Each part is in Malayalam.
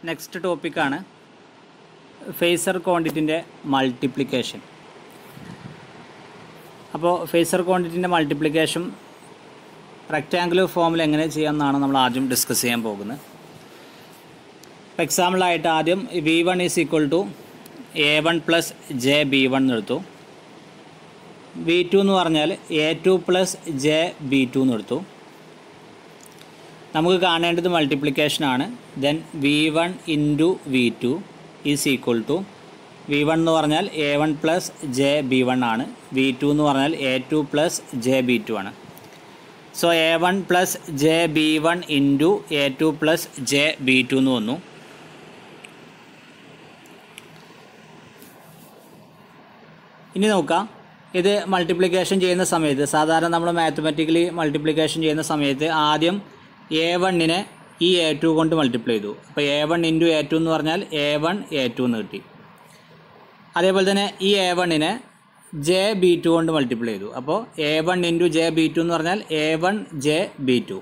നെക്സ്റ്റ് ടോപ്പിക്കാണ് ഫേസർ ക്വാണ്ടിറ്റിൻ്റെ മൾട്ടിപ്ലിക്കേഷൻ അപ്പോൾ ഫേസർ ക്വാണ്ടിറ്റിൻ്റെ മൾട്ടിപ്ലിക്കേഷൻ റെക്റ്റാങ്കുലർ ഫോമിൽ എങ്ങനെ ചെയ്യാമെന്നാണ് നമ്മൾ ആദ്യം ഡിസ്കസ് ചെയ്യാൻ പോകുന്നത് ഇപ്പോൾ എക്സാമ്പിളായിട്ട് ആദ്യം V one is equal to A one plus J B one എടുത്തു വി ടു എന്ന് പറഞ്ഞാൽ A two plus J B two എന്ന് എടുത്തു നമുക്ക് കാണേണ്ടത് മൾട്ടിപ്ലിക്കേഷനാണ് then V one into V two is equal to V one എന്ന് പറഞ്ഞാൽ A one plus J B one ആണ് വി ടു എന്ന് പറഞ്ഞാൽ A two plus J B two ആണ് so A one plus J B one into A two plus J B two എന്ന് വന്നു ഇനി നോക്കാം ഇത് മൾട്ടിപ്ലിക്കേഷൻ ചെയ്യുന്ന സമയത്ത് സാധാരണ നമ്മൾ മാത്തമാറ്റിക്കലി മൾട്ടിപ്ലിക്കേഷൻ ചെയ്യുന്ന സമയത്ത് ആദ്യം എ വണ്ണിനെ ഈ എ ടു കൊണ്ട് മൾട്ടിപ്ലൈ ചെയ്തു അപ്പോൾ A one into A two എന്ന് പറഞ്ഞാൽ എ വൺ എ ടു എന്ന് കിട്ടി അതേപോലെ തന്നെ ഈ എ വണ്ണിനെ ജെ ബി ടു കൊണ്ട് മൾട്ടിപ്ലൈ ചെയ്തു അപ്പോൾ A one into J B two എന്ന് പറഞ്ഞാൽ A one J B two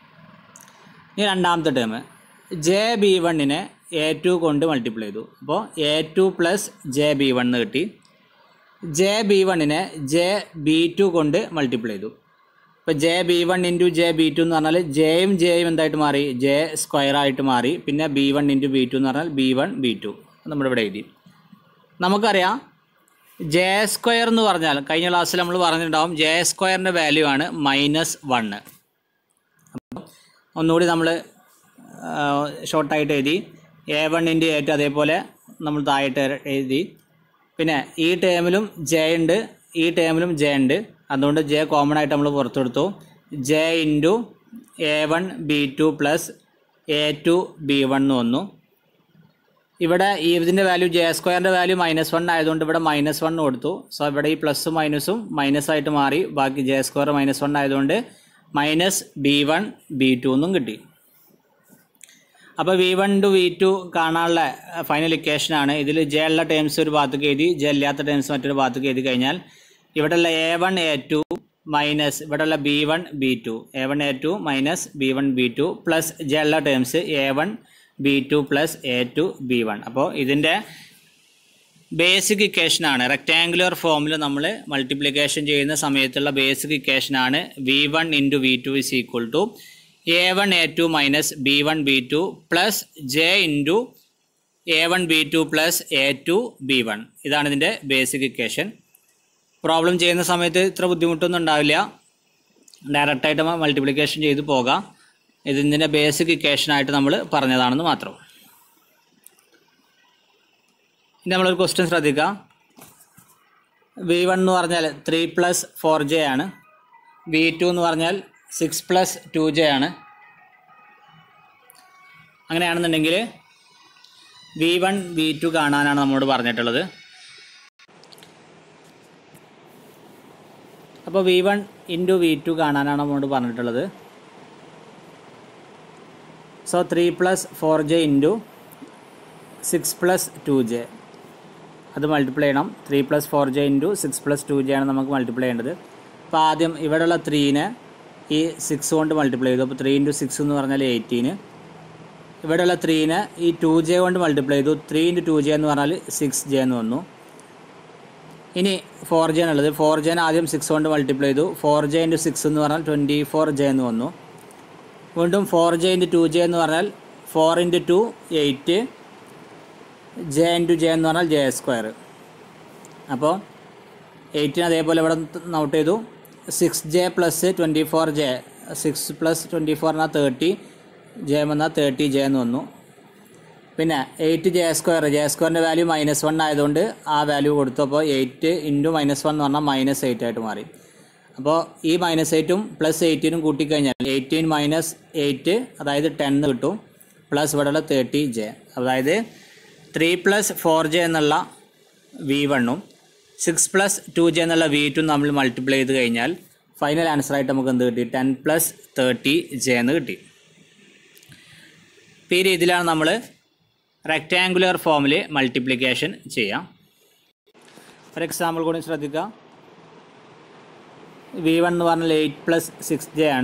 ഇനി രണ്ടാമത്തെ ടേം ജെ ബി വണ്ണിനെ എ ടു കൊണ്ട് മൾട്ടിപ്ലൈ ചെയ്തു അപ്പോൾ A two plus J B one എന്ന് കിട്ടി ജെ ബി വണ്ണിനെ ജെ ബി ടു കൊണ്ട് മൾട്ടിപ്ലൈ ചെയ്തു ഇപ്പോൾ J B one into J B two എന്ന് പറഞ്ഞാൽ ജെയും ജെയും എന്തായിട്ട് മാറി ജെ സ്ക്വയർ ആയിട്ട് മാറി പിന്നെ B one into B two എന്ന് പറഞ്ഞാൽ ബി വൺ ബി ടു നമ്മുടെ ഇവിടെ എഴുതി നമുക്കറിയാം ജെ സ്ക്വയർ എന്ന് പറഞ്ഞാൽ കഴിഞ്ഞ ക്ലാസ്സിൽ നമ്മൾ പറഞ്ഞിട്ടുണ്ടാവും ജെ സ്ക്വയറിൻ്റെ വാല്യൂ ആണ് മൈനസ് വണ്ണ് അപ്പോൾ ഒന്നുകൂടി നമ്മൾ ഷോർട്ടായിട്ട് എഴുതി A one into A two അതേപോലെ നമ്മൾ താഴെട്ട് എഴുതി പിന്നെ ഈ ടേമിലും ജെ ഉണ്ട് ഈ ടേമിലും ജെ ഉണ്ട് അതുകൊണ്ട് ജെ കോമൺ ആയിട്ട് നമ്മൾ പുറത്തെടുത്തു J into A one B two plus A two B one എന്ന് വന്നു ഇവിടെ ഈ ഇതിൻ്റെ വാല്യൂ ജെ സ്ക്വയറിൻ്റെ വാല്യൂ മൈനസ് വൺ ആയതുകൊണ്ട് ഇവിടെ മൈനസ് വൺ കൊടുത്തു സോ ഇവിടെ ഈ പ്ലസ്സും മൈനസും മൈനസ് ആയിട്ട് മാറി ബാക്കി ജെ സ്ക്വയർ മൈനസ് വൺ ആയതുകൊണ്ട് minus B one B two എന്നും കിട്ടി അപ്പോൾ V one to V two കാണാനുള്ള ഫൈനൽ ഇക്വേഷനാണ് ഇതിൽ ജെ ഉള്ള ടേംസ് ഒരു ഭാഗത്തേക്ക് എഴുതി ജെ ഇല്ലാത്ത ടേംസ് മറ്റൊരു ഭാഗത്തേക്ക് എഴുതി കഴിഞ്ഞാൽ ഇവിടെയുള്ള A one A two minus ഇവിടെയുള്ള B one B two A one A two minus B one B two plus J ഉള്ള terms A one B two plus A two B one അപ്പോൾ ഇതിൻ്റെ ബേസിക് ഇക്വേഷനാണ് റെക്റ്റാങ്കുലർ ഫോമിൽ നമ്മൾ മൾട്ടിപ്ലിക്കേഷൻ ചെയ്യുന്ന സമയത്തുള്ള ബേസിക് ഇക്വേഷനാണ് V one into V two is equal to A one A two minus B one B two plus J into A one B two plus A two B one ഇതാണ് ഇതിൻ്റെ ബേസിക് ഇക്വേഷൻ പ്രോബ്ലം ചെയ്യുന്ന സമയത്ത് ഇത്ര ബുദ്ധിമുട്ടൊന്നും ഉണ്ടാവില്ല ഡയറക്റ്റായിട്ട് മൾട്ടിപ്ലിക്കേഷൻ ചെയ്ത് പോകാം ഇതിൻ്റെ ബേസിക് ഇക്വേഷനായിട്ട് നമ്മൾ പറഞ്ഞതാണെന്ന് മാത്രം ഇനി നമ്മളൊരു ക്വസ്റ്റ്യൻ ശ്രദ്ധിക്കാം വി വൺ എന്ന് പറഞ്ഞാൽ ത്രീ പ്ലസ് ഫോർ ജെ ആണ് വി ടു എന്ന് പറഞ്ഞാൽ സിക്സ് പ്ലസ് ടു ജെ ആണ് അങ്ങനെയാണെന്നുണ്ടെങ്കിൽ വി വൺ വി ടു കാണാനാണ് നമ്മളോട് പറഞ്ഞിട്ടുള്ളത് അപ്പോൾ V one into V two കാണാനാണ് നമ്മളോട് പറഞ്ഞിട്ടുള്ളത് so three plus four J into six plus two J അത് മൾട്ടിപ്ലൈ ചെയ്യണം three plus four J into six plus two J ആണ് നമുക്ക് മൾട്ടിപ്ലൈ ചെയ്യേണ്ടത് അപ്പോൾ ആദ്യം ഇവിടെയുള്ള ത്രീനെ ഈ സിക്സ് കൊണ്ട് മൾട്ടിപ്ലൈ ചെയ്തു അപ്പോൾ ത്രീ ഇൻറ്റു സിക്സ് എന്ന് പറഞ്ഞാൽ എയ്റ്റീന് ഇവിടെയുള്ള ത്രീനെ ഈ ടു ജെ കൊണ്ട് മൾട്ടിപ്ലൈ ചെയ്തു ത്രീ ഇൻറ്റു ടു ജെ എന്ന് പറഞ്ഞാൽ സിക്സ് ജെ എന്ന് വന്നു ഇനി ഫോർ ജെ എന്നുള്ളത് ഫോർ ജെനെ ആദ്യം സിക്സ് കൊണ്ട് മൾട്ടിപ്ലൈ ചെയ്തു ഫോർ ജെ ഇൻറ്റു സിക്സ് എന്ന് പറഞ്ഞാൽ ട്വൻറ്റി ഫോർ ജെ എന്ന് വന്നു വീണ്ടും four J into two J എന്ന് പറഞ്ഞാൽ four into two eight J into J എന്ന് പറഞ്ഞാൽ ജെ സ്ക്വയർ അപ്പോൾ എയ്റ്റിന് അതേപോലെ ഇവിടെ നോട്ട് ചെയ്തു six J plus twenty four J six plus twenty four എന്നാൽ തേർട്ടി ജെ എന്നാൽ തേർട്ടി ജെ എന്ന് വന്നു പിന്നെ എയ്റ്റ് ജെ സ്ക്വയർ ജെ സ്ക്വയറിൻ്റെ വാല്യൂ മൈനസ് വൺ ആയതുകൊണ്ട് ആ വാല്യൂ കൊടുത്തു അപ്പോൾ എയ്റ്റ് ഇൻറ്റു മൈനസ് വൺ എന്ന് പറഞ്ഞാൽ മൈനസ് എയ്റ്റ് ആയിട്ട് മാറി അപ്പോൾ ഈ മൈനസ് എയ്റ്റും പ്ലസ് എയ്റ്റീനും കൂട്ടിക്കഴിഞ്ഞാൽ എയ്റ്റീൻ മൈനസ് എയ്റ്റ് അതായത് ടെൻ കിട്ടും പ്ലസ് ഇവിടെയുള്ള തേർട്ടി ജെ അതായത് ത്രീ പ്ലസ് ഫോർ ജെ എന്നുള്ള വി വണ്ണും സിക്സ് പ്ലസ് ടു ജെ എന്നുള്ള വി ടു നമ്മൾ മൾട്ടിപ്ലൈ ചെയ്ത് കഴിഞ്ഞാൽ ഫൈനൽ ആൻസറായിട്ട് നമുക്ക് എന്ത് കിട്ടി ടെൻ പ്ലസ് തേർട്ടി ജെ എന്ന് കിട്ടി ഇപ്പോൾ ഈ രീതിയിലാണ് നമ്മൾ റെക്റ്റാങ്കുലർ ഫോമിൽ മൾട്ടിപ്ലിക്കേഷൻ ചെയ്യാം ഒരു എക്സാമ്പിൾ കൂടി ശ്രദ്ധിക്കുക വി വൺ എന്ന് പറഞ്ഞാൽ എയ്റ്റ് പ്ലസ് സിക്സ് ജെ ആണ്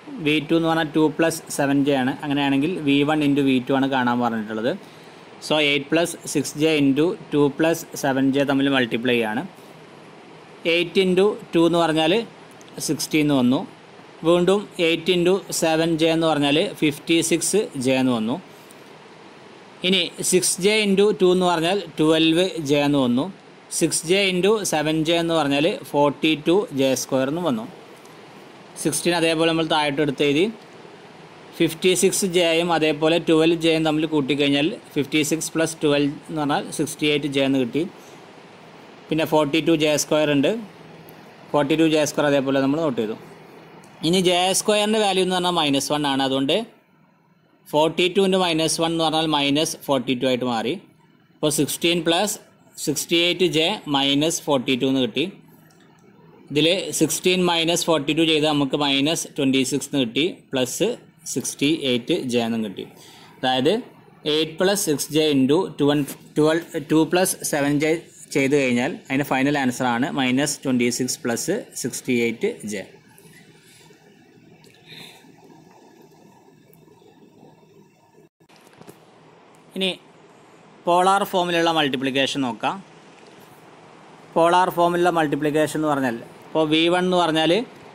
വി ടു എന്ന് പറഞ്ഞാൽ ടു പ്ലസ് സെവൻ ജെ ആണ് അങ്ങനെയാണെങ്കിൽ V one into V two ആണ് കാണാൻ പറഞ്ഞിട്ടുള്ളത് so eight plus six J into two plus seven J തമ്മിൽ മൾട്ടിപ്ലൈ ആണ് എയ്റ്റ് ഇൻറ്റു ടു എന്ന് പറഞ്ഞാൽ സിക്സ്റ്റി എന്ന് വന്നു വീണ്ടും എയ്റ്റ് ഇൻറ്റു സെവൻ ജെ എന്ന് പറഞ്ഞാൽ ഫിഫ്റ്റി സിക്സ് ജെ എന്ന് വന്നു ഇനി സിക്സ് ജെ ഇൻറ്റു ടു എന്ന് പറഞ്ഞാൽ ട്വൽവ് ജെ എന്ന് വന്നു six J into seven J എന്ന് പറഞ്ഞാൽ ഫോർട്ടി ടു ജെ സ്ക്വയർ എന്ന് വന്നു സിക്സ്റ്റീൻ അതേപോലെ നമ്മൾ താഴോട്ട് എടുത്ത് എഴുതി ഫിഫ്റ്റി സിക്സ് ജെയും അതേപോലെ ട്വൽവ് ജെയും തമ്മിൽ കൂട്ടിക്കഴിഞ്ഞാൽ ഫിഫ്റ്റി സിക്സ് പ്ലസ് ട്വൽവ് എന്ന് പറഞ്ഞാൽ സിക്സ്റ്റി എയ്റ്റ് ജെ എന്ന് കിട്ടി പിന്നെ ഫോർട്ടി ടു ജെ സ്ക്വയർ ഉണ്ട് ഫോർട്ടി ടു ജെ സ്ക്വയർ അതേപോലെ നമ്മൾ നോട്ട് ചെയ്തു ഇനി ജെ സ്ക്വയറിൻ്റെ വാല്യൂ എന്ന് പറഞ്ഞാൽ മൈനസ് വൺ ആണ് അതുകൊണ്ട് ഫോർട്ടി ടുവിൻ്റെ മൈനസ് വൺ എന്ന് പറഞ്ഞാൽ മൈനസ് ഫോർട്ടി ടു ആയിട്ട് മാറി അപ്പോൾ sixteen plus sixty eight J minus forty two എന്ന് കിട്ടി ഇതിൽ സിക്സ്റ്റീൻ മൈനസ് ഫോർട്ടി ടു ചെയ്താൽ നമുക്ക് മൈനസ് ട്വൻറ്റി സിക്സ് എന്ന് കിട്ടി പ്ലസ് സിക്സ്റ്റി എയ്റ്റ് ജെ എന്നും കിട്ടി അതായത് eight plus six J into two one twelve two plus seven J ചെയ്ത് കഴിഞ്ഞാൽ അതിൻ്റെ ഫൈനൽ ആൻസർ ആണ് minus twenty six plus sixty eight J ഇനി പോളാർ ഫോമിലുള്ള മൾട്ടിപ്ലിക്കേഷൻ നോക്കാം പോളാർ ഫോമിലുള്ള മൾട്ടിപ്ലിക്കേഷൻ എന്ന് പറഞ്ഞാൽ ഇപ്പോൾ വി വൺ എന്ന് പറഞ്ഞാൽ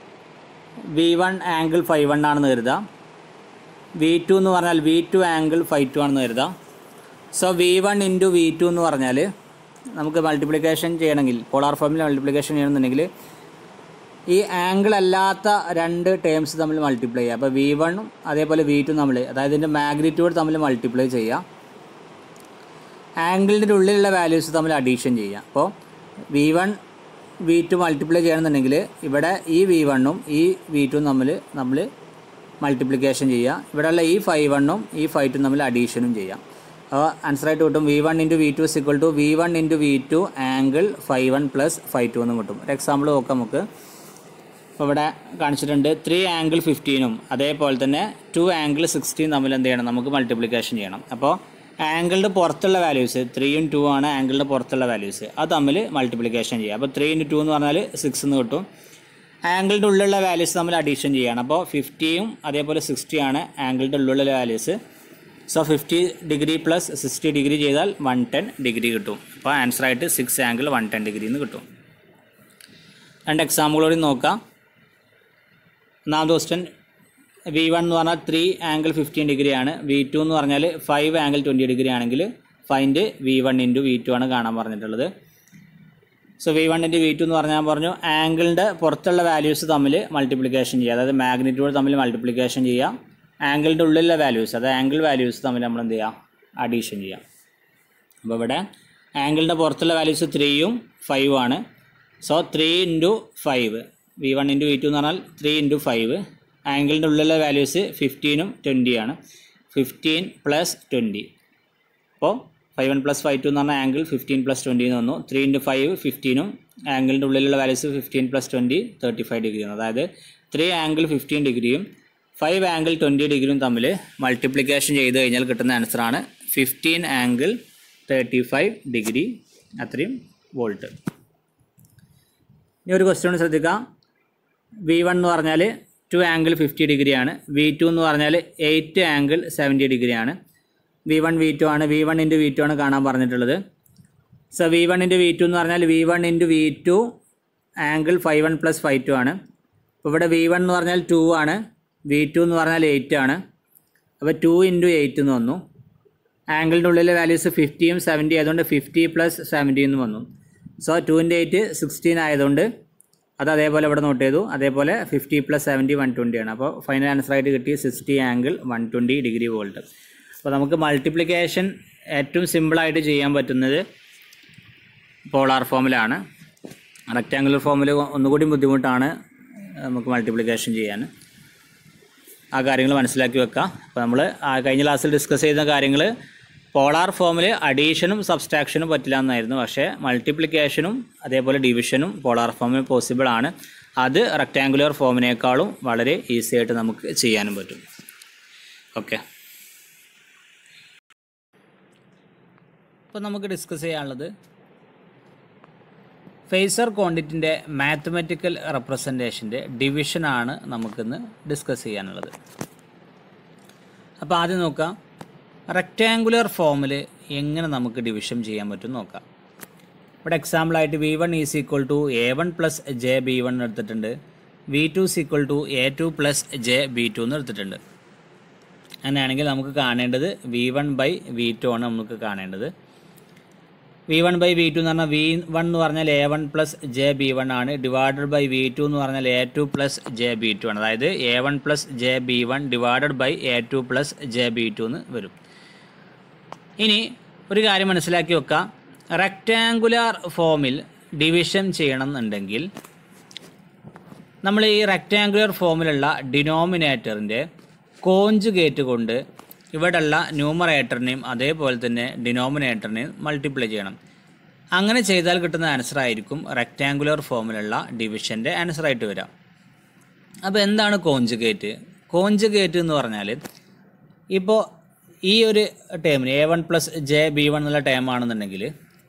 V one angle five one ആണെന്ന് കരുതാം വി ടു എന്ന് പറഞ്ഞാൽ V two angle five two ആണെന്ന് കരുതാം so V one into V two എന്ന് പറഞ്ഞാൽ നമുക്ക് മൾട്ടിപ്ലിക്കേഷൻ ചെയ്യണമെങ്കിൽ പോളാർ ഫോമിൽ മൾട്ടിപ്ലിക്കേഷൻ ചെയ്യണമെന്നുണ്ടെങ്കിൽ ഈ ആംഗിൾ അല്ലാത്ത രണ്ട് ടേംസ് തമ്മിൽ മൾട്ടിപ്ലൈ ചെയ്യുക അപ്പോൾ വി വണ്ണും അതേപോലെ വി ടു നമ്മൾ അതായത് ഇതിൻ്റെ മാഗ്നിറ്റ്യൂഡ് തമ്മിൽ മൾട്ടിപ്ലൈ ചെയ്യുക ആംഗിളിൻ്റെ ഉള്ളിലുള്ള വാല്യൂസ് തമ്മിൽ അഡീഷൻ ചെയ്യുക അപ്പോൾ V one V two multiply ചെയ്യണമെന്നുണ്ടെങ്കിൽ ഇവിടെ ഈ വി വണ്ണും ഈ വി ടു തമ്മിൽ നമ്മൾ മൾട്ടിപ്ലിക്കേഷൻ ചെയ്യുക ഇവിടെയുള്ള ഈ ഫൈവ് വണ്ണും ഈ ഫൈവ് ടു തമ്മിൽ അഡീഷനും ചെയ്യാം അപ്പോൾ ആൻസറായിട്ട് കിട്ടും V one into V two is equal to V one into V two angle five one plus five two എന്നും കിട്ടും ഒരു എക്സാമ്പിൾ നോക്കാം നമുക്ക് ഇപ്പോൾ ഇവിടെ കാണിച്ചിട്ടുണ്ട് ത്രീ ആംഗിൾ ഫിഫ്റ്റീനും അതേപോലെ തന്നെ ടു ആംഗിൾ സിക്സ്റ്റീൻ തമ്മിൽ എന്ത് ചെയ്യണം നമുക്ക് മൾട്ടിപ്ലിക്കേഷൻ ചെയ്യണം അപ്പോൾ ആംഗിളിൻ്റെ പുറത്തുള്ള വാല്യൂസ് ത്രീയും ടു ആണ് ആംഗിളിൻ്റെ പുറത്തുള്ള വാല്യൂസ് അത് തമ്മിൽ മൾട്ടിപ്ലിക്കേഷൻ ചെയ്യുക അപ്പോൾ ത്രീ ഇൻറ്റു ടു എന്ന് പറഞ്ഞാൽ സിക്സ് എന്ന് കിട്ടും ആംഗിളിൻ്റെ ഉള്ളിലുള്ള വാല്യൂസ് തമ്മിൽ അഡീഷൻ ചെയ്യണം അപ്പോൾ ഫിഫ്റ്റിയും അതേപോലെ സിക്സ്റ്റിയാണ് ആംഗിളിൻ്റെ ഉള്ളിലുള്ള values so fifty degree plus sixty degree ചെയ്താൽ വൺ ടെൻ ഡിഗ്രി കിട്ടും അപ്പോൾ ആൻസറായിട്ട് six angle one ten degree എന്ന് കിട്ടും രണ്ട് എക്സാമ്പിളോട് നോക്കാം ഒന്നാമത്തെ ക്വസ്റ്റ്യൻ വി വൺ എന്ന് പറഞ്ഞാൽ ത്രീ ആംഗിൾ ഫിഫ്റ്റീൻ ഡിഗ്രി ആണ് വി ടു എന്ന് പറഞ്ഞാൽ ഫൈവ് ആംഗിൾ ട്വൻറ്റി ഡിഗ്രി ആണെങ്കിൽ find V one into V two ആണ് കാണാൻ പറഞ്ഞിട്ടുള്ളത് so V one into V two എന്ന് പറഞ്ഞാൽ പറഞ്ഞു ആംഗിളിൻ്റെ പുറത്തുള്ള വാല്യൂസ് തമ്മിൽ മൾട്ടിപ്ലിക്കേഷൻ ചെയ്യുക അതായത് മാഗ്നിറ്റ്യൂഡ് തമ്മിൽ മൾട്ടിപ്ലിക്കേഷൻ ചെയ്യുക ആംഗിളിൻ്റെ ഉള്ളിലുള്ള വാല്യൂസ് അതായത് ആംഗിൾ വാല്യൂസ് തമ്മിൽ നമ്മൾ എന്ത് ചെയ്യുക അഡീഷൻ ചെയ്യുക അപ്പോൾ ഇവിടെ ആംഗിളിൻ്റെ പുറത്തുള്ള വാല്യൂസ് ത്രീയും ഫൈവും ആണ് so three into five V one into V two എന്ന് പറഞ്ഞാൽ ത്രീ ഇൻറ്റു ഫൈവ് ആംഗിളിൻ്റെ ഉള്ളിലുള്ള വാല്യൂസ് ഫിഫ്റ്റീനും ട്വൻറ്റിയാണ് ഫിഫ്റ്റീൻ പ്ലസ് ട്വൻറ്റി അപ്പോൾ five one plus five two എന്ന് പറഞ്ഞാൽ ആംഗിൾ ഫിഫ്റ്റീൻ പ്ലസ് ട്വൻറ്റി എന്ന് വന്നു ത്രീ ഇൻറ്റു ഫൈവ് ഫിഫ്റ്റീനും ആംഗിളിൻ്റെ ഉള്ളിലുള്ള values fifteen plus twenty thirty five degree ആണ് അതായത് ത്രീ ആംഗിൾ ഫിഫ്റ്റീൻ ഡിഗ്രിയും ഫൈവ് ആംഗിൾ ട്വൻറ്റി ഡിഗ്രിയും തമ്മിൽ മൾട്ടിപ്ലിക്കേഷൻ ചെയ്ത് കഴിഞ്ഞാൽ കിട്ടുന്ന ആൻസറാണ് fifteen angle thirty five degree അത്രയും വോൾട്ട് ഇനി ഒരു ക്വസ്റ്റ്യൻ ശ്രദ്ധിക്കാം വി വൺ എന്ന് പറഞ്ഞാൽ ടു ആംഗിൾ ഫിഫ്റ്റി ഡിഗ്രിയാണ് വി ടു എന്ന് പറഞ്ഞാൽ എയ്റ്റ് ആംഗിൾ സെവൻറ്റി ഡിഗ്രിയാണ് വി വൺ വി ടു ആണ് V one into V two ആണ് കാണാൻ പറഞ്ഞിട്ടുള്ളത് so V one into V two എന്ന് പറഞ്ഞാൽ V one into V two angle five one plus five two ആണ് അപ്പോൾ ഇവിടെ വി വൺ എന്ന് പറഞ്ഞാൽ ടു ആണ് വി ടു എന്ന് പറഞ്ഞാൽ എയ്റ്റ് ആണ് അപ്പോൾ ടു ഇൻറ്റു എയ്റ്റ് എന്ന് വന്നു ആംഗിളിൻ്റെ ഉള്ളിലെ വാല്യൂസ് ഫിഫ്റ്റിയും സെവൻറ്റി ആയതുകൊണ്ട് ഫിഫ്റ്റി പ്ലസ് സെവൻറ്റി എന്ന് വന്നു സോ ടുവിൻ്റെ എയ്റ്റ് സിക്സ്റ്റീൻ ആയതുകൊണ്ട് അത് അതേപോലെ ഇവിടെ നോട്ട് ചെയ്തു അതേപോലെ fifty plus seventy one twenty ആണ് അപ്പോൾ ഫൈനൽ ആൻസർ ആയിട്ട് കിട്ടി sixty angle one twenty degree volt അപ്പോൾ നമുക്ക് മൾട്ടിപ്ലിക്കേഷൻ ഏറ്റവും സിമ്പിളായിട്ട് ചെയ്യാൻ പറ്റുന്നത് പോളാർ ഫോമിലാണ് റെക്റ്റാങ്കുലർ ഫോമിൽ ഒന്നുകൂടി ബുദ്ധിമുട്ടാണ് നമുക്ക് മൾട്ടിപ്ലിക്കേഷൻ ചെയ്യാൻ ആ കാര്യങ്ങൾ മനസ്സിലാക്കി വെക്കാം അപ്പോൾ നമ്മൾ ആ കഴിഞ്ഞ ക്ലാസ്സിൽ ഡിസ്കസ് ചെയ്ത കാര്യങ്ങൾ പോളാർ ഫോമിൽ അഡീഷനും സബ്സ്ട്രാക്ഷനും പറ്റില്ല എന്നായിരുന്നു പക്ഷേ മൾട്ടിപ്ലിക്കേഷനും അതേപോലെ ഡിവിഷനും പോളാർ ഫോമിൽ പോസിബിൾ ആണ് അത് റെക്റ്റാങ്കുലർ ഫോമിനേക്കാളും വളരെ ഈസി ആയിട്ട് നമുക്ക് ചെയ്യാനും പറ്റും ഓക്കെ ഇപ്പോൾ നമുക്ക് ഡിസ്കസ് ചെയ്യാനുള്ളത് ഫേസർ ക്വാണ്ടിറ്റിൻ്റെ മാത്തമാറ്റിക്കൽ റെപ്രസെൻറ്റേഷൻ്റെ ഡിവിഷനാണ് നമുക്കിന്ന് ഡിസ്കസ് ചെയ്യാനുള്ളത് അപ്പോൾ ആദ്യം നോക്കാം റെക്റ്റാങ്കുലർ ഫോമിൽ എങ്ങനെ നമുക്ക് ഡിവിഷൻ ചെയ്യാൻ പറ്റും നോക്കാം ഇവിടെ എക്സാമ്പിളായിട്ട് V one is equal to A one plus J B one എടുത്തിട്ടുണ്ട് V two is equal to A two plus J B two എന്ന് എടുത്തിട്ടുണ്ട് അങ്ങനെയാണെങ്കിൽ നമുക്ക് കാണേണ്ടത് V one by V two ആണ് നമുക്ക് കാണേണ്ടത് V one by V two എന്ന് പറഞ്ഞാൽ വി വൺ എന്ന് പറഞ്ഞാൽ A one plus J B one ആണ് ഡിവൈഡഡ് ബൈ വി ടു എന്ന് പറഞ്ഞാൽ A two plus J B two ആണ് അതായത് A one plus J B one divided by A two plus J B two എന്ന് വരും ഇനി ഒരു കാര്യം മനസ്സിലാക്കി വെക്കാം റെക്റ്റാങ്കുലാർ ഫോമിൽ ഡിവിഷൻ ചെയ്യണം എന്നുണ്ടെങ്കിൽ നമ്മൾ ഈ റെക്റ്റാങ്കുലർ ഫോമിലുള്ള ഡിനോമിനേറ്ററിൻ്റെ കോഞ്ചുഗേറ്റ് കൊണ്ട് ഇവിടെയുള്ള ന്യൂമറേറ്ററിനെയും അതേപോലെ തന്നെ ഡിനോമിനേറ്ററിനെയും മൾട്ടിപ്ലൈ ചെയ്യണം അങ്ങനെ ചെയ്താൽ കിട്ടുന്ന ആൻസർ ആയിരിക്കും റെക്റ്റാങ്കുലർ ഫോമിലുള്ള ഡിവിഷൻ്റെ ആൻസർ ആയിട്ട് വരിക അപ്പോൾ എന്താണ് കോഞ്ചുഗേറ്റ് കോഞ്ചുഗേറ്റ് എന്ന് പറഞ്ഞാൽ ഇപ്പോൾ ഈ ഒരു ടേമിന് A one plus J B one എന്നുള്ള ടേം ആണെന്നുണ്ടെങ്കിൽ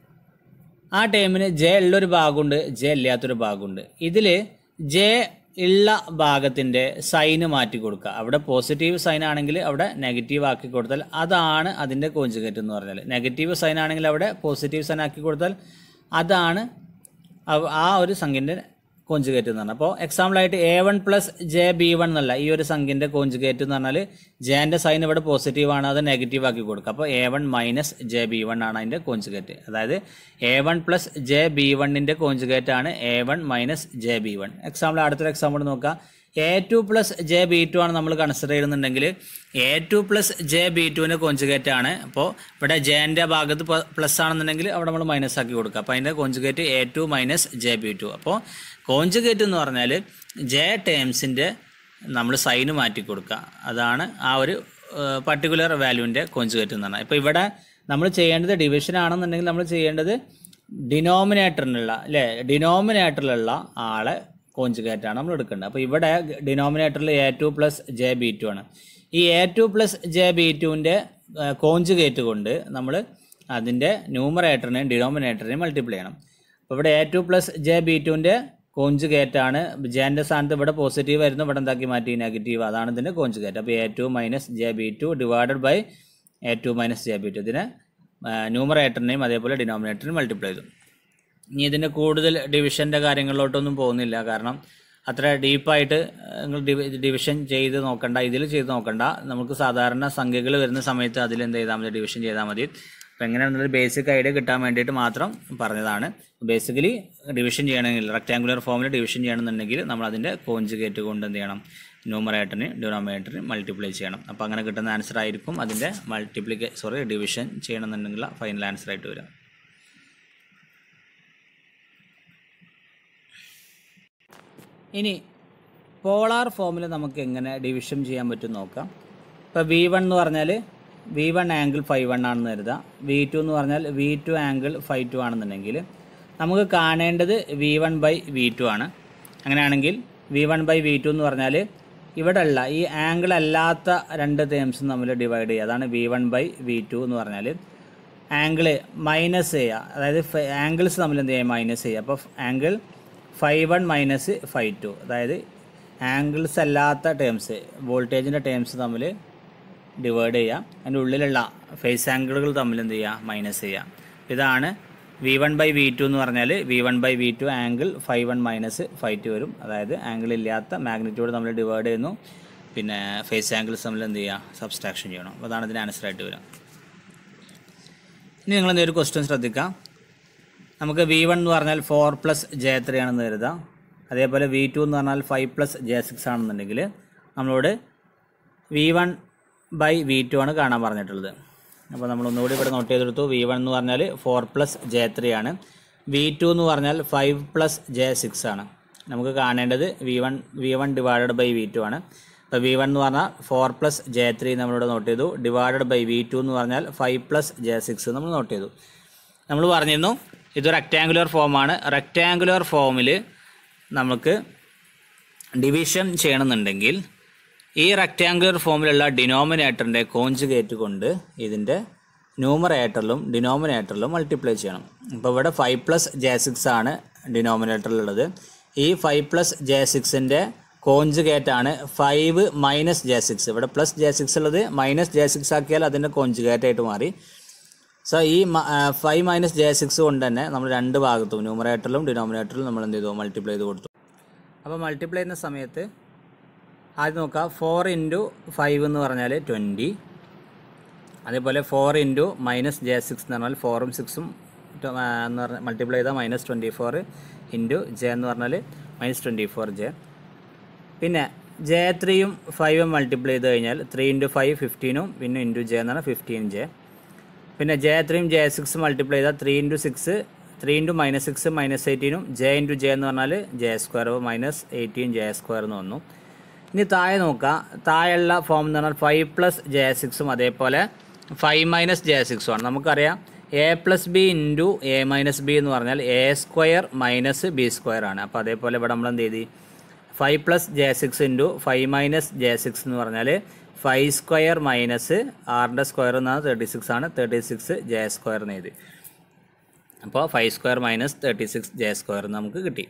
ആ ടേമിന് ജെ ഉള്ളൊരു ഭാഗമുണ്ട് ജെ ഇല്ലാത്തൊരു ഭാഗമുണ്ട് ഇതിൽ ജെ ഉള്ള ഭാഗത്തിൻ്റെ സൈന് മാറ്റി കൊടുക്കുക അവിടെ പോസിറ്റീവ് സൈൻ ആണെങ്കിൽ അവിടെ നെഗറ്റീവ് ആക്കി കൊടുത്താൽ അതാണ് അതിൻ്റെ കോഞ്ചുഗേറ്റ് എന്ന് പറഞ്ഞാൽ നെഗറ്റീവ് സൈൻ ആണെങ്കിൽ അവിടെ പോസിറ്റീവ് സൈൻ ആക്കി കൊടുത്താൽ അതാണ് അവ- ആ ഒരു സംഖ്യൻ്റെ കോഞ്ചുഗേറ്റ് എന്ന് പറഞ്ഞാൽ അപ്പോൾ എക്സാമ്പിളായിട്ട് A one plus J B one എന്നല്ല ഈ ഒരു സംഖ്യൻ്റെ കോഞ്ചുഗേറ്റ് എന്ന് പറഞ്ഞാൽ ജെൻ്റെ സൈൻ ഇവിടെ പോസിറ്റീവ് ആണ് അത് നെഗറ്റീവ് ആക്കി കൊടുക്കുക അപ്പോൾ A one minus J B one ആണ് അതിൻ്റെ കോഞ്ചുഗേറ്റ് അതായത് A one plus J B വണ്ണിൻ്റെ കോഞ്ചുഗേറ്റ് ആണ് A one minus J B one example അടുത്തൊരു എക്സാമ്പിൾ നോക്കാം A two plus J B two ആണ് നമ്മൾ കൺസിഡർ ചെയ്യുന്നുണ്ടെങ്കിൽ A two plus J B ടുവിൻ്റെ കോഞ്ചുഗേറ്റ് ആണ് അപ്പോൾ ഇവിടെ ജെൻ്റെ ഭാഗത്ത് പ്ലസ് ആണെന്നുണ്ടെങ്കിൽ അവിടെ നമ്മൾ മൈനസ് ആക്കി കൊടുക്കുക അപ്പോൾ അതിൻ്റെ conjugate A two minus J B two അപ്പോൾ കോഞ്ചുഗേറ്റ് എന്ന് പറഞ്ഞാൽ ജെ ടേംസിൻ്റെ നമ്മൾ സൈന് മാറ്റി കൊടുക്കുക അതാണ് ആ ഒരു പർട്ടിക്കുലർ വാല്യൂവിൻ്റെ കോഞ്ചുഗേറ്റ് എന്ന് പറഞ്ഞാൽ ഇപ്പോൾ ഇവിടെ നമ്മൾ ചെയ്യേണ്ടത് ഡിവിഷൻ ആണെന്നുണ്ടെങ്കിൽ നമ്മൾ ചെയ്യേണ്ടത് ഡിനോമിനേറ്ററിനുള്ള അല്ലേ ഡിനോമിനേറ്ററിലുള്ള ആളെ കോഞ്ചുഗേറ്റ് ആണ് നമ്മൾ എടുക്കേണ്ടത് അപ്പോൾ ഇവിടെ ഡിനോമിനേറ്ററിൽ A two plus J B two ആണ് ഈ A two plus J B ടുവിൻ്റെ കോഞ്ചുഗേറ്റ് കൊണ്ട് നമ്മൾ അതിൻ്റെ ന്യൂമറേറ്ററിനെയും ഡിനോമിനേറ്ററിനെയും മൾട്ടിപ്ലൈ ചെയ്യണം അപ്പോൾ ഇവിടെ A two plus J B ടുവിൻ്റെ കോഞ്ചുഗേറ്റ് ആണ് ജെൻ്റെ സ്ഥാനത്ത് ഇവിടെ പോസിറ്റീവ് ആയിരുന്നു ഇവിടെ എന്താക്കി മാറ്റി നെഗറ്റീവ് അതാണ് ഇതിൻ്റെ കോഞ്ചുഗേറ്റ് അപ്പോൾ A two minus J B two divided by A two minus J B two ഇതിനെ ന്യൂമറേറ്ററിനെയും അതേപോലെ ഡിനോമിനേറ്ററിനെയും മൾട്ടിപ്ലൈ ചെയ്തു ഇനി ഇതിൻ്റെ കൂടുതൽ ഡിവിഷൻ്റെ കാര്യങ്ങളിലോട്ടൊന്നും പോകുന്നില്ല കാരണം അത്ര ഡീപ്പായിട്ട് നിങ്ങൾ ഡിവിഷൻ ചെയ്ത് നോക്കണ്ട ഇതിൽ ചെയ്ത് നോക്കണ്ട നമുക്ക് സാധാരണ സംഖ്യകൾ വരുന്ന സമയത്ത് അതിൽ എന്ത് ചെയ്താൽ മതി ഡിവിഷൻ ചെയ്താൽ മതി അപ്പോൾ എങ്ങനെയാണെന്നൊരു ബേസിക് ഐഡിയ കിട്ടാൻ വേണ്ടിയിട്ട് മാത്രം പറഞ്ഞതാണ് ബേസിക്കലി ഡിവിഷൻ ചെയ്യണമെങ്കിൽ റെക്റ്റാങ്കുലർ ഫോമിൽ ഡിവിഷൻ ചെയ്യണമെന്നുണ്ടെങ്കിൽ നമ്മൾ അതിൻ്റെ കോഞ്ചുഗേറ്റ് കൊണ്ട് എന്ത് ചെയ്യണം ന്യൂമറേറ്ററിന് ഡിനോമിനേറ്ററിന് മൾട്ടിപ്ലൈ ചെയ്യണം അപ്പോൾ അങ്ങനെ കിട്ടുന്ന ആൻസർ ആയിരിക്കും അതിൻ്റെ മൾട്ടിപ്ലിക്കേ സോറി ഡിവിഷൻ ചെയ്യണമെന്നുണ്ടെങ്കിൽ ഫൈനൽ ആൻസർ ആയിട്ട് വരിക ഇനി പോളാർ ഫോമിൽ നമുക്ക് എങ്ങനെ ഡിവിഷൻ ചെയ്യാൻ പറ്റും നോക്കാം ഇപ്പോൾ വി വൺ എന്ന് പറഞ്ഞാൽ V one angle five one ആണെന്ന് കരുതാം വി ടു എന്ന് പറഞ്ഞാൽ V two angle five two ആണെന്നുണ്ടെങ്കിൽ നമുക്ക് കാണേണ്ടത് V one by V two ആണ് അങ്ങനെയാണെങ്കിൽ V one by V two എന്ന് പറഞ്ഞാൽ ഇവിടെ ഉള്ള ഈ ആംഗിൾ അല്ലാത്ത രണ്ട് ടേംസും തമ്മിൽ ഡിവൈഡ് ചെയ്യുക അതാണ് V one by V two എന്ന് പറഞ്ഞാൽ ആംഗിള് മൈനസ് ചെയ്യുക അതായത് ആംഗിൾസ് തമ്മിൽ എന്ത് ചെയ്യുക മൈനസ് ചെയ്യുക അപ്പോൾ angle five one minus five two അതായത് ആംഗിൾസ് അല്ലാത്ത ടേംസ് വോൾട്ടേജിൻ്റെ ടേംസ് തമ്മിൽ ഡിവൈഡ് ചെയ്യുക അതിൻ്റെ ഉള്ളിലുള്ള ഫേസ് ആംഗിളുകൾ തമ്മിൽ എന്ത് ചെയ്യുക മൈനസ് ചെയ്യുക ഇതാണ് V one by V two എന്ന് പറഞ്ഞാൽ V one by V two angle five one minus five two വരും അതായത് ആംഗിൾ ഇല്ലാത്ത മാഗ്നിറ്റ്യൂഡ് തമ്മിൽ ഡിവൈഡ് ചെയ്യുന്നു പിന്നെ ഫേസ് ആംഗിൾസ് തമ്മിൽ എന്ത് ചെയ്യുക സബ്സ്ട്രാക്ഷൻ ചെയ്യണം അപ്പോൾ അതാണ് ഇതിന് ആൻസർ ആയിട്ട് വരിക ഇനി നിങ്ങൾ എന്തെങ്കിലും ക്വസ്റ്റ്യൻ ശ്രദ്ധിക്കാം നമുക്ക് വി വൺ എന്ന് പറഞ്ഞാൽ ഫോർ പ്ലസ് ജെ ത്രീ ആണെന്ന് കരുതാം അതേപോലെ വി ടു എന്ന് പറഞ്ഞാൽ ഫൈവ് പ്ലസ് ജെ സിക്സ് ആണെന്നുണ്ടെങ്കിൽ നമ്മളോട് V one by V two ആണ് കാണാൻ പറഞ്ഞിട്ടുള്ളത് അപ്പോൾ നമ്മൾ ഒന്നുകൂടി ഇവിടെ നോട്ട് ചെയ്തെടുത്തു വി വൺ എന്ന് പറഞ്ഞാൽ ഫോർ പ്ലസ് ജെ ത്രീ ആണ് വി ടു എന്ന് പറഞ്ഞാൽ ഫൈവ് പ്ലസ് ജെ സിക്സ് ആണ് നമുക്ക് കാണേണ്ടത് V one V one divided by V two ആണ് അപ്പോൾ വി വൺ എന്ന് പറഞ്ഞാൽ ഫോർ പ്ലസ് ജെ ത്രീ നമ്മളിവിടെ നോട്ട് ചെയ്തു ഡിവൈഡഡ് ബൈ വി ടു എന്ന് പറഞ്ഞാൽ ഫൈവ് പ്ലസ് ജെ സിക്സ് നമ്മൾ നോട്ട് ചെയ്തു നമ്മൾ പറഞ്ഞിരുന്നു ഇത് റെക്റ്റാങ്കുലർ ഫോമാണ് റെക്റ്റാങ്കുലർ ഫോമിൽ നമുക്ക് ഡിവിഷൻ ചെയ്യണമെന്നുണ്ടെങ്കിൽ ഈ റെക്റ്റാങ്കുലർ ഫോമിലുള്ള ഡിനോമിനേറ്ററിൻ്റെ കോഞ്ചുഗേറ്റ് കൊണ്ട് ഇതിൻ്റെ ന്യൂമറേറ്ററിലും ഡിനോമിനേറ്ററിലും മൾട്ടിപ്ലൈ ചെയ്യണം ഇപ്പോൾ ഇവിടെ ഫൈവ് പ്ലസ് ജെ സിക്സ് ആണ് ഡിനോമിനേറ്ററിലുള്ളത് ഈ ഫൈവ് പ്ലസ് ജെ സിക്സിൻ്റെ കോഞ്ചുഗേറ്റ് ആണ് ഫൈവ് മൈനസ് ജെ സിക്സ് ഇവിടെ പ്ലസ് ജെ സിക്സ് ഉള്ളത് മൈനസ് ജെ സിക്സ് ആക്കിയാൽ അതിൻ്റെ കോഞ്ചുഗേറ്റ് ആയിട്ട് മാറി സോ ഈ ഫൈവ് മൈനസ് ജെ സിക്സ് കൊണ്ട് തന്നെ നമ്മൾ രണ്ട് ഭാഗത്തും ന്യൂമറേറ്ററിലും ഡിനോമിനേറ്ററിലും നമ്മൾ എന്ത് ചെയ്തു മൾട്ടിപ്ലൈ ചെയ്ത് കൊടുത്തു അപ്പോൾ മൾട്ടിപ്ലൈ ചെയ്യുന്ന സമയത്ത് ആദ്യം നോക്കാം ഫോർ ഇൻറ്റു ഫൈവ് എന്ന് പറഞ്ഞാൽ ട്വൻറ്റി അതേപോലെ four into minus J six എന്ന് പറഞ്ഞാൽ ഫോറും സിക്സും എന്ന് പറഞ്ഞാൽ മൾട്ടിപ്ലൈ ചെയ്താൽ minus twenty four into J എന്ന് പറഞ്ഞാൽ മൈനസ് ട്വൻറ്റി ഫോർ ജെ പിന്നെ ജെ ത്രീയും ഫൈവും മൾട്ടിപ്ലൈ ചെയ്ത് കഴിഞ്ഞാൽ ത്രീ ഇൻറ്റു ഫൈവ് ഫിഫ്റ്റീനും പിന്നെ ഇൻറ്റു ജെ എന്നാണ് ഫിഫ്റ്റീൻ ജെ പിന്നെ ജെ ത്രീയും ജെ സിക്സ് മൾട്ടിപ്ലൈ ചെയ്താൽ three into six three into minus six minus എയ്റ്റീനും ജെ ഇൻറ്റു ജെ എന്ന് പറഞ്ഞാൽ J square minus eighteen J square എന്ന് വന്നു ഇനി താഴെ നോക്കുക താഴെയുള്ള ഫോം എന്ന് പറഞ്ഞാൽ ഫൈവ് പ്ലസ് ജെ സിക്സും അതേപോലെ ഫൈവ് മൈനസ് ജെ സിക്സും ആണ് നമുക്കറിയാം A plus B into A minus B എന്ന് പറഞ്ഞാൽ A square minus B square ആണ് അപ്പോൾ അതേപോലെ ഇവിടെ നമ്മൾ എന്ത് ചെയ്തി five plus J six into five minus J six എന്ന് പറഞ്ഞാൽ ഫൈവ് സ്ക്വയർ മൈനസ് ആറിൻ്റെ സ്ക്വയർ എന്നാണ് തേർട്ടി സിക്സ് ആണ് തേർട്ടി സിക്സ് ജെ സ്ക്വയർ എന്ന് എഴുതി അപ്പോൾ five square minus thirty six J square നമുക്ക് കിട്ടി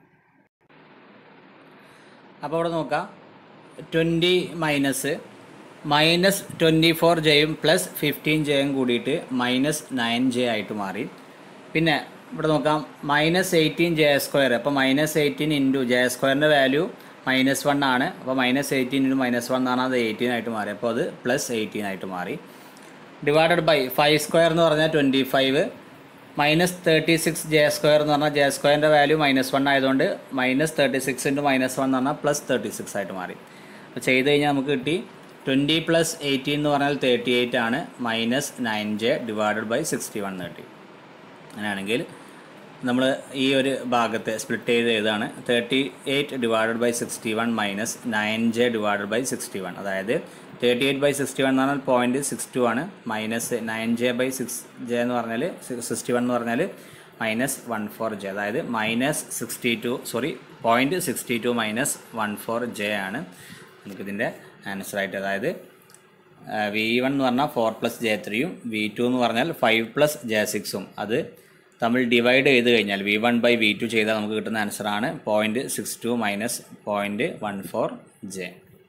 അപ്പോൾ ഇവിടെ നോക്കാം twenty minus minus twenty four ജെയും പ്ലസ് ഫിഫ്റ്റീൻ ജെയും കൂടിയിട്ട് മൈനസ് നയൻ ജെ ആയിട്ട് മാറി പിന്നെ ഇവിടെ നോക്കാം മൈനസ് എയ്റ്റീൻ ജെ സ്ക്വയർ അപ്പോൾ മൈനസ് എയ്റ്റീൻ ഇൻറ്റു ജെ സ്ക്വയറിൻ്റെ വാല്യൂ മൈനസ് വൺ ആണ് അപ്പോൾ minus eighteen into minus one ആണ് അത് എയ്റ്റീൻ ആയിട്ട് മാറി അപ്പോൾ അത് പ്ലസ് എയ്റ്റീൻ ആയിട്ട് മാറി ഡിവൈഡഡ് ബൈ ഫൈവ് സ്ക്വയർ എന്ന് പറഞ്ഞാൽ twenty five minus thirty six J square എന്ന് പറഞ്ഞാൽ ജെ സ്ക്വയറിൻ്റെ വാല്യൂ മൈനസ് വൺ ആയതുകൊണ്ട് minus thirty six into minus one എന്ന് പറഞ്ഞാൽ പ്ലസ് തേർട്ടി സിക്സ് ആയിട്ട് മാറി അപ്പോൾ ചെയ്ത് കഴിഞ്ഞാൽ നമുക്ക് കിട്ടി ട്വൻറ്റി പ്ലസ് എയ്റ്റീൻ എന്ന് പറഞ്ഞാൽ തേർട്ടി എയ്റ്റ് ആണ് minus nine J divided by sixty one thirty അങ്ങനെയാണെങ്കിൽ നമ്മൾ ഈ ഒരു ഭാഗത്തെ സ്പ്ലിറ്റ് ചെയ്ത് എഴുതാണ് thirty eight divided by sixty one minus nine J divided by sixty one അതായത് thirty eight by sixty one എന്ന് പറഞ്ഞാൽ പോയിൻറ്റ് സിക്സ് ടു ആണ് minus nine J by six J എന്ന് പറഞ്ഞാൽ സിക്സ്റ്റി വൺ എന്ന് പറഞ്ഞാൽ മൈനസ് വൺ ഫോർ ജെ അതായത് minus sixty two sorry point sixty two minus one four J ആണ് നമുക്കിതിൻ്റെ ആൻസറായിട്ട് അതായത് വി വൺ എന്ന് പറഞ്ഞാൽ ഫോർ പ്ലസ് ജെ ത്രീയും വി ടു എന്ന് പറഞ്ഞാൽ ഫൈവ് പ്ലസ് ജെ സിക്സും അത് തമ്മിൽ ഡിവൈഡ് ചെയ്ത് കഴിഞ്ഞാൽ V one by V two ചെയ്താൽ നമുക്ക് കിട്ടുന്ന ആൻസറാണ് point six two minus point one four J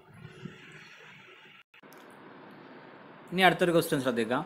ഇനി അടുത്തൊരു ക്വസ്റ്റ്യൻ ശ്രദ്ധിക്കാം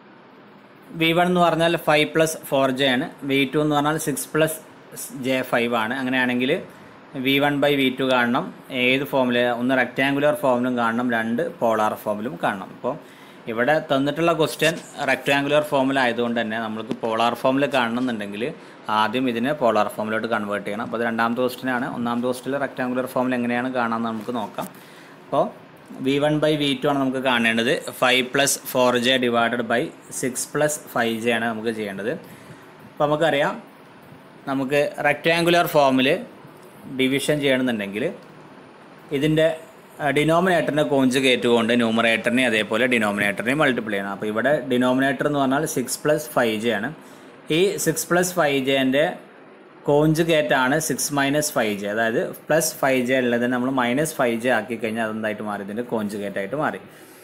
വി വൺ എന്ന് പറഞ്ഞാൽ ഫൈവ് പ്ലസ് ഫോർ ജെ ആണ് വി ടു എന്ന് പറഞ്ഞാൽ സിക്സ് പ്ലസ് ജെ ഫൈവ് ആണ് അങ്ങനെയാണെങ്കിൽ V one by V two കാണണം ഏത് ഫോമിൽ ഒന്ന് റെക്റ്റാങ്കുലർ ഫോമിലും കാണണം രണ്ട് പോളാർ ഫോമിലും കാണണം ഇപ്പോൾ ഇവിടെ തന്നിട്ടുള്ള ക്വസ്റ്റ്യൻ റെക്റ്റാങ്കുലർ ഫോമിലായതുകൊണ്ട് തന്നെ നമ്മൾക്ക് പോളാർ ഫോമിൽ കാണണമെന്നുണ്ടെങ്കിൽ ആദ്യം ഇതിനെ പോളാർ ഫോമിലോട്ട് കൺവേർട്ട് ചെയ്യണം അപ്പോൾ അത് രണ്ടാമത്തെ ക്വസ്റ്റ്യനാണ് ഒന്നാമത്തെ ക്വസ്റ്റിൽ റെക്റ്റാങ്കുലർ ഫോമിൽ എങ്ങനെയാണ് കാണാമെന്ന് നമുക്ക് നോക്കാം അപ്പോൾ V one by V two ആണ് നമുക്ക് കാണേണ്ടത് five plus four J divided by six plus five J ആണ് നമുക്ക് ചെയ്യേണ്ടത് അപ്പോൾ നമുക്കറിയാം നമുക്ക് റെക്റ്റാങ്കുലർ ഫോമിൽ ഡിവിഷൻ ചെയ്യണമെന്നുണ്ടെങ്കിൽ ഇതിൻ്റെ ഡിനോമിനേറ്ററിനെ കോഞ്ചുഗേറ്റ് കൊണ്ട് ന്യൂമറേറ്ററിനെ അതേപോലെ ഡിനോമിനേറ്ററിനെ മൾട്ടിപ്ലൈ ചെയ്യണം അപ്പോൾ ഇവിടെ ഡിനോമിനേറ്റർ എന്ന് പറഞ്ഞാൽ സിക്സ് പ്ലസ് ഫൈവ് ജെ ആണ് ഈ സിക്സ് പ്ലസ് ഫൈവ് ജെൻ്റെ കോഞ്ചുഗേറ്റ് ആണ് സിക്സ് മൈനസ് ഫൈവ് ജെ അതായത് പ്ലസ് ഫൈവ് ജെ ഉള്ളത് നമ്മൾ മൈനസ് ഫൈവ് ജെ ആക്കി കഴിഞ്ഞാൽ അതെന്തായിട്ട് മാറി ഇതിൻ്റെ കോഞ്ചുഗേറ്റ് ആയിട്ട് മാറി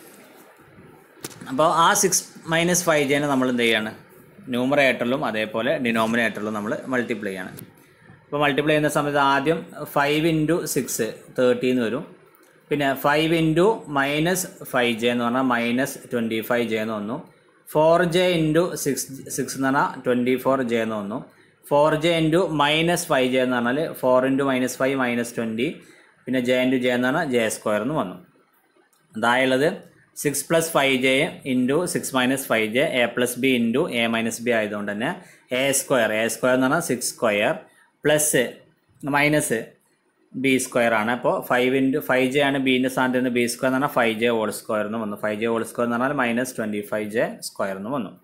അപ്പോൾ ആ സിക്സ് മൈനസ് ഫൈവ് ജെനെ നമ്മൾ എന്ത് ചെയ്യാണ് ന്യൂമറേറ്ററിലും അതേപോലെ ഡിനോമിനേറ്ററിലും നമ്മൾ മൾട്ടിപ്ലൈ ചെയ്യാണ് അപ്പോൾ മൾട്ടിപ്ലൈ ചെയ്യുന്ന സമയത്ത് ആദ്യം ഫൈവ് ഇൻറ്റു സിക്സ് തേർട്ടി എന്ന് വരും പിന്നെ five into minus five J എന്ന് പറഞ്ഞാൽ മൈനസ് ട്വൻറ്റി ഫൈവ് ജെ എന്ന് വന്നു four J into six six എന്ന് പറഞ്ഞാൽ ട്വൻറ്റി ഫോർ ജെ എന്ന് വന്നു four J into minus five J എന്ന് പറഞ്ഞാൽ four into minus five minus twenty പിന്നെ ജെ ഇൻറ്റു ജെ എന്ന് പറഞ്ഞാൽ ജെ സ്ക്വയർ എന്ന് വന്നു അതായുള്ളത് six plus five J into six minus five J A plus B into A minus B ആയതുകൊണ്ട് തന്നെ എ സ്ക്വയർ എ സ്ക്വയർ എന്ന് പറഞ്ഞാൽ six square plus minus B square ആണ് അപ്പോൾ ഫൈവ് ഇൻറ്റു ഫൈവ് ജെ ആണ് ബീൻ്റെ സ്ഥാനത്ത് നിന്ന് ബി സ്ക്വയർ എന്ന് പറഞ്ഞാൽ ഫൈവ് ജെ ഹോൾ സ്ക്വയർ എന്ന് വന്നു ഫൈവ് ജെ ഹോൾ സ്ക്വയർ എന്ന് പറഞ്ഞാൽ minus twenty five J square എന്ന് വന്നു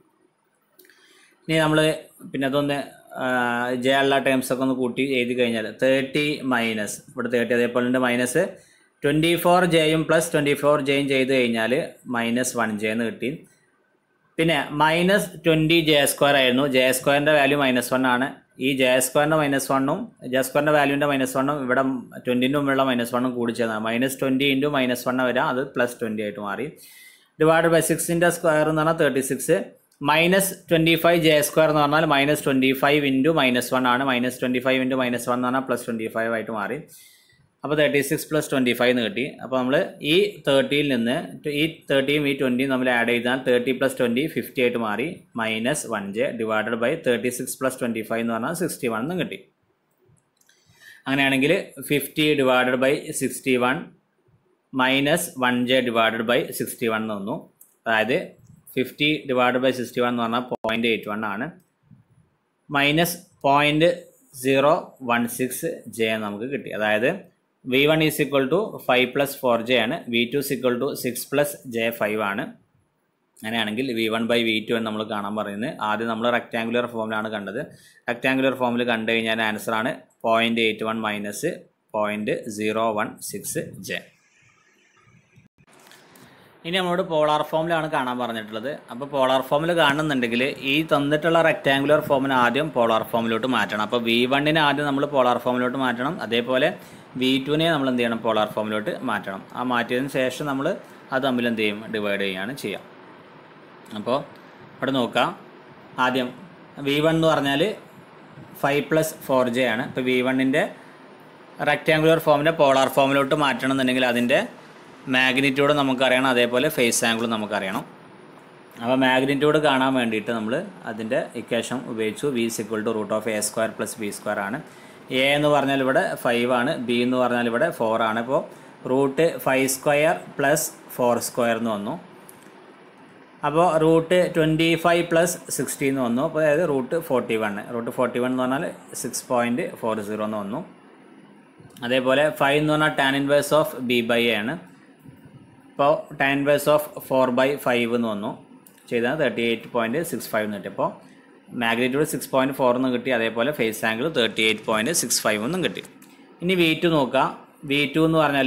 ഇനി നമ്മൾ പിന്നെ അതൊന്ന് ജെ ഉള്ള ടേംസ് ഒക്കെ ഒന്ന് കൂട്ടി എഴുതി കഴിഞ്ഞാൽ തേർട്ടി മൈനസ് ഇവിടെ തേർട്ടി അതേപോലെ ഉണ്ട് മൈനസ് ട്വൻറ്റി ഫോർ ജെയും പ്ലസ് ട്വൻറ്റി ഫോർ ജെയും ചെയ്ത് കഴിഞ്ഞാൽ മൈനസ് വൺ ജെ എന്ന് കിട്ടി പിന്നെ മൈനസ് ട്വൻറ്റി ജെ സ്ക്വയർ ആയിരുന്നു ജെ സ്ക്വയറിൻ്റെ വാല്യൂ മൈനസ് വൺ ആണ് ഈ ജെ സ്ക്വയറിൻ്റെ മൈനസ് വണ്ണും ജെ സ്ക്വയറിൻ്റെ വാല്യൂൻ്റെ മൈനസ് വണ്ണും ഇവിടെ ട്വൻറ്റിൻ്റെ മുമ്പുള്ള മൈനസ് വണ്ണും കൂടി ചേർന്നാണ് minus twenty into minus one വരാം അത് പ്ലസ് ട്വൻറ്റി ആയിട്ട് മാറി ഡിവൈഡ് ബൈ സിക്സിൻ്റെ സ്ക്വയർ എന്ന് പറഞ്ഞാൽ thirty six minus twenty five J square എന്ന് പറഞ്ഞാൽ minus twenty five into minus one ആണ് minus twenty five into minus one എന്ന് പറഞ്ഞാൽ പ്ലസ് ട്വൻറ്റി ഫൈവ് ആയിട്ട് മാറി അപ്പോൾ thirty six plus twenty five എന്ന് കിട്ടി അപ്പോൾ നമ്മൾ ഈ തേർട്ടിയിൽ നിന്ന് ഈ തേർട്ടിയും ഈ ട്വൻറ്റിയും നമ്മൾ ആഡ് ചെയ്താൽ തേർട്ടി പ്ലസ് ട്വൻറ്റി ഫിഫ്റ്റി ആയിട്ട് മാറി minus one J divided by thirty six plus twenty five എന്ന് പറഞ്ഞാൽ സിക്സ്റ്റി വൺ എന്നും കിട്ടി അങ്ങനെയാണെങ്കിൽ fifty divided by sixty one minus one J divided by sixty one എന്ന് വന്നു അതായത് fifty divided by sixty one എന്ന് പറഞ്ഞാൽ പോയിൻറ്റ് എയ്റ്റ് വൺ ആണ് minus point zero one six J നമുക്ക് കിട്ടി അതായത് V one is equal to five plus four J ആണ് V two equal to six plus J five ആണ് അങ്ങനെയാണെങ്കിൽ V one by V two എന്ന് നമ്മൾ കാണാൻ പറയുന്നത് ആദ്യം നമ്മൾ റെക്റ്റാങ്കുലർ ഫോമിലാണ് കണ്ടത് റെക്റ്റാങ്കുലർ ഫോമിൽ കണ്ടു കഴിഞ്ഞാൽ ആൻസർ ആണ് point eight one minus point zero one six J ഇനി നമ്മളോട് പോളാർ ഫോമിലാണ് കാണാൻ പറഞ്ഞിട്ടുള്ളത് അപ്പോൾ പോളാർ ഫോമിൽ കാണുന്നുണ്ടെങ്കിൽ ഈ തന്നിട്ടുള്ള റെക്റ്റാങ്കുലർ ഫോമിന് ആദ്യം പോളാർ ഫോമിലോട്ട് മാറ്റണം അപ്പോൾ വി വണ്ണിനെ ആദ്യം നമ്മൾ പോളാർ ഫോമിലോട്ട് മാറ്റണം അതേപോലെ വി ടുവിനെ നമ്മൾ എന്ത് ചെയ്യണം പോളാർ ഫോമിലോട്ട് മാറ്റണം ആ മാറ്റിയതിന് ശേഷം നമ്മൾ അത് തമ്മിൽ എന്ത് ചെയ്യും ഡിവൈഡ് ചെയ്യുകയാണ് ചെയ്യുക അപ്പോൾ ഇവിടെ നോക്കാം ആദ്യം വി വൺ എന്ന് പറഞ്ഞാൽ ഫൈവ് പ്ലസ് ഫോർ ജെ ആണ് ഇപ്പോൾ വി വണ്ണിൻ്റെ റെക്റ്റാങ്കുലർ ഫോമിനെ പോളാർ ഫോമിലോട്ട് മാറ്റണം എന്നുണ്ടെങ്കിൽ അതിൻ്റെ മാഗ്നിറ്റ്യൂഡ് നമുക്കറിയണം അതേപോലെ ഫേസ് ആംഗിളും നമുക്കറിയണം അപ്പോൾ മാഗ്നിറ്റ്യൂഡ് കാണാൻ വേണ്ടിയിട്ട് നമ്മൾ അതിൻ്റെ ഇക്വേഷൻ ഉപയോഗിച്ചു V is equal to root of A square plus B square ആണ് എ എന്ന് പറഞ്ഞാൽ ഇവിടെ ഫൈവ് ആണ് ബി എന്ന് പറഞ്ഞാൽ ഇവിടെ ഫോർ ആണ് ഇപ്പോൾ root five square plus four square എന്ന് വന്നു അപ്പോൾ root twenty five plus sixty എന്ന് വന്നു അപ്പോൾ അതായത് root forty one root forty one എന്ന് പറഞ്ഞാൽ സിക്സ് പോയിൻറ്റ് ഫോർ സീറോ എന്ന് വന്നു അതേപോലെ ഫൈവ് എന്ന് പറഞ്ഞാൽ tan inverse of B by A ആണ് ഇപ്പോൾ tan inverse of four by five എന്ന് വന്നു ചെയ്താൽ thirty eight point six five എന്ന് കിട്ടി അപ്പോൾ മാഗ്നിറ്റ്യൂഡ് സിക്സ് പോയിൻറ്റ് ഫോർ എന്ന് കിട്ടി അതേപോലെ phase angle thirty eight point six five എന്നും കിട്ടി ഇനി വി ടു നോക്കാം വി ടു എന്ന് പറഞ്ഞാൽ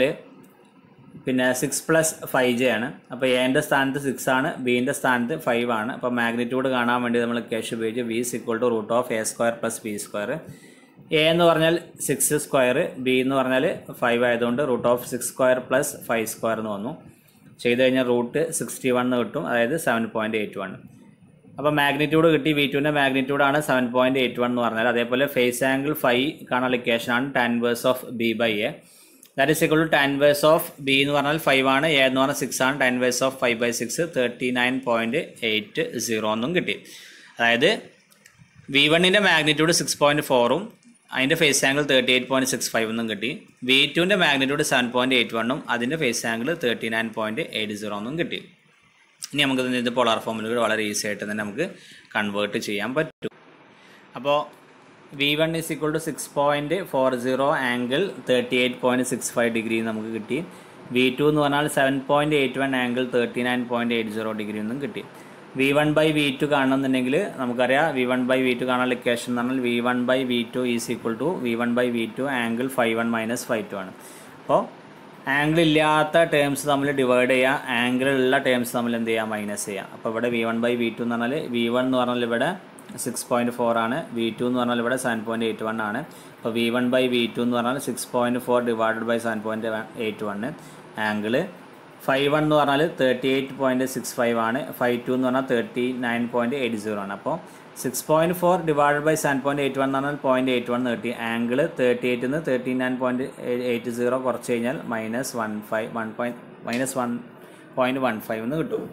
പിന്നെ സിക്സ് പ്ലസ് ഫൈവ് ജെ ആണ് അപ്പോൾ എൻ്റെ സ്ഥാനത്ത് സിക്സ് ആണ് ബീൻ്റെ സ്ഥാനത്ത് ഫൈവ് ആണ് അപ്പോൾ മാഗ്നിറ്റ്യൂഡ് കാണാൻ വേണ്ടി നമ്മൾ ക്യാഷ് ഉപയോഗിച്ച് V is equal to root of A square plus B square A എന്ന് പറഞ്ഞാൽ സിക്സ് സ്ക്വയർ ബി എന്ന് പറഞ്ഞാൽ ഫൈവ് ആയതുകൊണ്ട് root of six square plus five square എന്ന് വന്നു ചെയ്ത് കഴിഞ്ഞാൽ റൂട്ട് സിക്സ്റ്റി വൺ എന്ന് കിട്ടും അതായത് സെവൻ പോയിൻറ്റ് എയ്റ്റ് വൺ അപ്പോൾ മാഗ്നിറ്റ്യൂഡ് കിട്ടി വി ടുവിൻ്റെ മാഗ്നിറ്റ്യൂഡാണ് സെവൻ പോയിൻറ്റ് എയ്റ്റ് വൺ എന്ന് പറഞ്ഞാൽ അതേപോലെ ഫേസ് ആംഗിൾ ഫൈവ് കാണാനുള്ള ഇക്വേഷനാണ് tan inverse of B by A that is equal to tan inverse of B എന്ന് പറഞ്ഞാൽ ഫൈവ് ആണ് എ എന്ന് പറഞ്ഞാൽ സിക്സ് ആണ് tan inverse of five by six thirty nine point eight zero എന്നും കിട്ടി അതായത് വി വണ്ണിൻ്റെ മാഗ്നിറ്റ്യൂഡ് സിക്സ് പോയിൻറ്റ് ഫോറും അതിൻ്റെ phase angle thirty eight point six five എന്നും കിട്ടി വി ടുവിൻ്റെ മാഗ്നിറ്റ്യൂഡ് സെവൻ പോയിൻറ്റ് എയ്റ്റ് വണ്ണും അതിൻ്റെ phase angle thirty nine point eight zero എന്നും കിട്ടി ഇനി നമുക്ക് ഇത് പോളാർ ഫോമിലൂടെ വളരെ ഈസി ആയിട്ട് തന്നെ നമുക്ക് കൺവേർട്ട് ചെയ്യാൻ പറ്റും അപ്പോൾ V one is equal to six point four zero angle thirty eight point six five degree നമുക്ക് കിട്ടി വി ടു എന്ന് പറഞ്ഞാൽ seven point eight one angle thirty nine point eight zero degree എന്നും കിട്ടി V one by V two കാണണമെന്നുണ്ടെങ്കിൽ നമുക്കറിയാം V one by V two കാണാനുള്ള ഇക്വേഷൻ എന്ന് പറഞ്ഞാൽ V one by V two is equal to V one by V two angle five one minus five two ആണ് അപ്പോൾ ആംഗിൾ ഇല്ലാത്ത ടേംസ് തമ്മിൽ ഡിവൈഡ് ചെയ്യുക ആംഗിൾ ഉള്ള ടേംസ് തമ്മിൽ എന്ത് ചെയ്യുക മൈനസ് ചെയ്യുക അപ്പോൾ ഇവിടെ V one by V two എന്ന് പറഞ്ഞാൽ വി വൺ എന്ന് പറഞ്ഞാൽ ഇവിടെ സിക്സ് പോയിൻറ്റ് ഫോർ ആണ് വി ടു എന്ന് പറഞ്ഞാൽ ഇവിടെ സെവൻ പോയിൻറ്റ് എയ്റ്റ് വൺ ആണ് അപ്പോൾ V one by V two എന്ന് പറഞ്ഞാൽ six point four divided by seven point eight one angle five one എന്ന് പറഞ്ഞാൽ thirty eight point six five ആണ് ഫൈവ് ടു എന്ന് പറഞ്ഞാൽ thirty nine point eight zero ആണ് അപ്പോൾ six point four divide by seven point eight one എന്ന് പറഞ്ഞാൽ പോയിൻറ്റ് എയ്റ്റ് വൺ കിട്ടി ആംഗിൾ തേർട്ടി എയ്റ്റിൽ നിന്ന് thirty nine point eight zero കുറച്ച് കഴിഞ്ഞാൽ minus one five one point minus one point one five എന്ന് കിട്ടും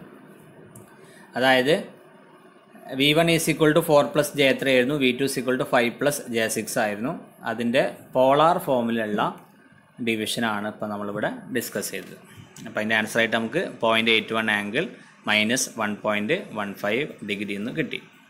അതായത് V one is equal to four plus J three ആയിരുന്നു V two equal to five plus J six ആയിരുന്നു അതിൻ്റെ പോളാർ ഫോമിലുള്ള ഡിവിഷനാണ് ഇപ്പോൾ നമ്മളിവിടെ ഡിസ്കസ് ചെയ്തത് അപ്പോൾ അതിൻ്റെ ആൻസർ ആയിട്ട് നമുക്ക് point eight one angle minus one point one five degree എന്ന് കിട്ടി